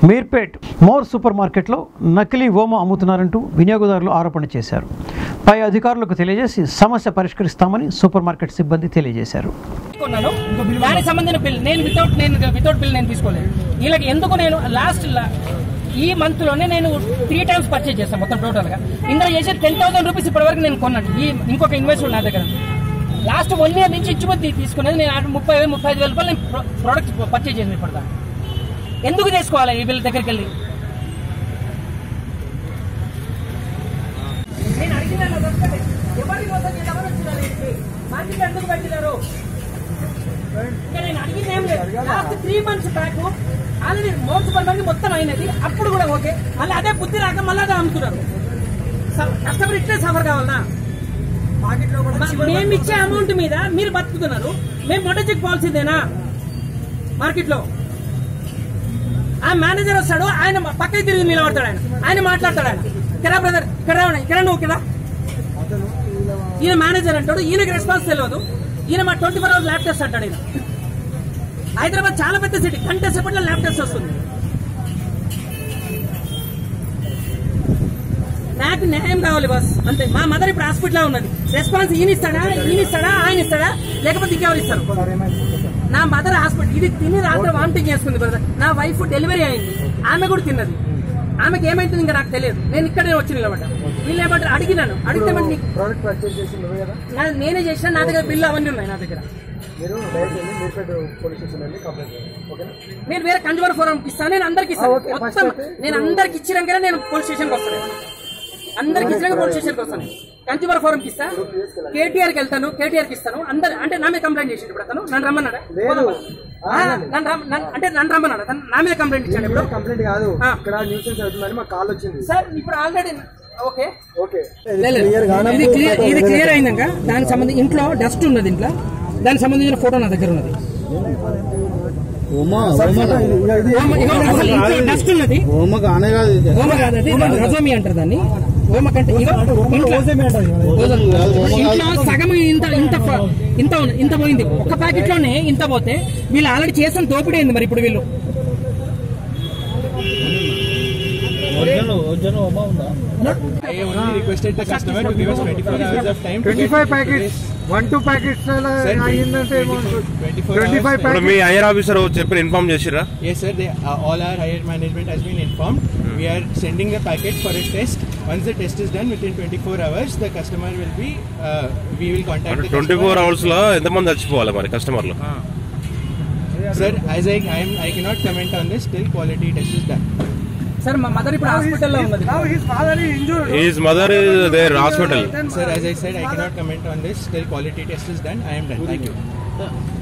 Meerpet more super మార్కెట్లో నకిలీ ఓమ అమ్ముతున్నారంటూ వినియోగదారులు ఆరోపణ చేశారు పై అధికారులకు తెలియజేసి సమస్య పరిష్కరిస్తామని సూపర్ మార్కెట్ సిబ్బంది తెలియజేశారు కొన్నాను దానికి సంబంధించిన బిల్ నేను వితౌట్ నేను వితౌట్ బిల్ నేను తీసుకోలేదు వీళ్ళకి ఎందుకు నేను లాస్ట్ ఈ మంత్ లోనే నేను త్రీ టైమ్స్ పర్చేజ్ చేస్తాను మొత్తం టోటల్ గా ఇందులో చేసే టెన్ థౌసండ్ రూపీస్ ఇప్పటి వరకు నేను కొన్నాను ఈ ఇంకొక ఇన్వెస్ట్మెంట్ నా దగ్గర లాస్ట్ వన్ ఇయర్ నుంచి ఇచ్చిపోతే తీసుకునేది నేను ఆడ ముప్పై వేలు ముప్పై ఐదు వేల రూపాయలు నేను ప్రొడక్ట్స్ పర్చేజ్ చేసిన ఇప్పుడు ఎందుకు తీసుకోవాలి ఈ బిల్ దగ్గరికి వెళ్ళి నేను అడిగిన ఎవరి కోసం ఎవరు వచ్చినారు ఇంటికి? మార్కెట్ ఎందుకు పెట్టినారు ఇంకా నేను అడిగింది ఏం లేదు last three months back already more supermarket మొత్తం అయినది అప్పుడు కూడా ఓకే మళ్ళీ అదే బుద్ధి రాక మళ్ళీ అదే అమ్ముతున్నారు స- కస్టమర్ ఇట్లే సఫర్ కావాలనా మ- మేము ఇచ్చే అమౌంట్ మీద మీరు బతుకుతున్నారు మేము మొట్ట చెక్ పాలసీదేనా మార్కెట్ లో ఆ మేనేజర్ వస్తాడు ఆయన పక్కకి తిరిగి నిలబడతాడు ఆయన ఆయన మాట్లాడతాడు ఆయన కిరా బ్రదర్ ఇక్కడ ఇక్కడ నువ్వు కిరా ఈయన మేనేజర్ అంటాడు ఈయనకి రెస్పాన్స్ తెలియదు ఈయన మా twenty four hours lab test అంటాడు ఈయన హైదరాబాద్ చాలా పెద్ద సిటీ గంట సేపట్లో ల్యాబ్ టెస్ట్ వస్తుంది నాకు న్యాయం కావాలి బస్ అంతే మా మదర్ ఇప్పుడు హాస్పిటల్ ఉన్నది రెస్పాన్స్ ఈయన ఇస్తాడా ఈయన ఇస్తాడా ఆయన ఇస్తాడా లేకపోతే ఇంకెవరు ఇస్తారు నా మదర్ హాస్పిటల్ ఇది తిని రాత్రి వామిటింగ్ చేసుకుంది బ్రదర్ నా వైఫ్ డెలివరీ అయింది ఆమె కూడా తిన్నది ఆమెకి ఏమైతుంది ఇంకా నాకు తెలియదు నేను ఇక్కడే వచ్చి నిలబడ్డా వీళ్ళు ఏమంటారు అడిగినాను అడిగితే మరి నీకు ప్రోడక్ట్ పర్చేజ్ చేసి నువ్వే కదా నా- నేనే చేసిన నా దగ్గర బిల్లు అవన్నీ ఉన్నాయి నా దగ్గర మీరు డైరెక్ట్ వెళ్ళి మీర్పేట పోలీస్ స్టేషన్ వెళ్ళి కంప్లైంట్ చేయండి ఓకేనా నేను వేరే కన్జ్యూమర్ ఫోరం ఇస్తాను నేను అందరికి ఇస్తాను ఆ, ఓకే. ఫస్ట్ మొత్తం అయితే నేను అందరికి ఇచ్చినాకనే నేను పోలీస్ స్టేషన్కి వస్తాను అందరికి ఇచ్చినాక పోలీస్ స్టేషన్కి వస్తాను కన్జ్యూమర్ ఫోరంకి ఇస్తా కేటీఆర్కి వెళ్తాను కేటీఆర్కి ఇస్తాను అందరు అంటే నా మీద కంప్లైంట్ చేసిండు ఇప్పుడు అతను నన్ను రమ్మన్నాడా లేదు. పోదామా? ఆ, ఆ, నన్ను రమ్మ- నన్ను- అంటే నన్ను రమ్మన్నాడు తను నా మీద కంప్లైంట్ ఇచ్చాడు ఇప్పుడు కంప్లైంట్ కాదు ఆ. ఇక్కడ న్యూసెన్స్ అవుతుందని మాకు కాల్ వచ్చింది సార్ ఇప్పుడు ఆల్రెడీ ఓకే ఓకే లేదు, లేదు. ఇది క్లియర్ ఇది క్లియర్ అయినాక దానికి సంబంధించి ఇంట్లో డస్ట్ ఉన్నది ఇంట్లో దానికి సంబంధించిన ఫోటో నా దగ్గర ఉన్నది ఓమ- ఇగో అసలు ఇంట్లో డస్ట్ ఉన్నది హోమ కానే కాదు ఇది ఓమ కాదు అది రజోమి అంటారు దాన్ని ఓమ కంటే ఇగో ఇంట్లో ఇంట్లో సగం ఇంత ఇంత ఫ- ఇంత ఉంది- ఇంత పోయింది ఒక ప్యాకెట్ లోనే ఇంత పోతే వీళ్ళు ఆల్రెడీ చేసిన దోపిడీ అయింది మరి ఇప్పుడు వీళ్ళు ఒరిజినల్ ఒరిజినల్ హోమ ఉందా I only requested the customer to give us 24 hours of time to twenty get five packets one two packets Sir, అయ్యిందంటే 24 ట్వంటీ ఫైవ్ hours. ఇప్పుడు మీ ఐఆర్ ఆఫీసర్ చెప్పిన ఇన్ఫార్మ్ చేసిరా Yes, sir. They, uh, all our higher management has been informed. We are sending the packet for a test. Once the test is done within 24 hours, the customer will be. Uh, we will contact అంటే the twenty customer. Four hours లో ఎంతమంది చచ్చిపోవాలి మరి కస్టమర్లు Sir, as I, I, am, I cannot comment on this till quality test is done. Sir మా mother ఇప్పుడు హాస్పిటల్లో ఉన్నది is mother there hospital Sir, as I said, I cannot comment on this till quality test is done. I am done. Thank you.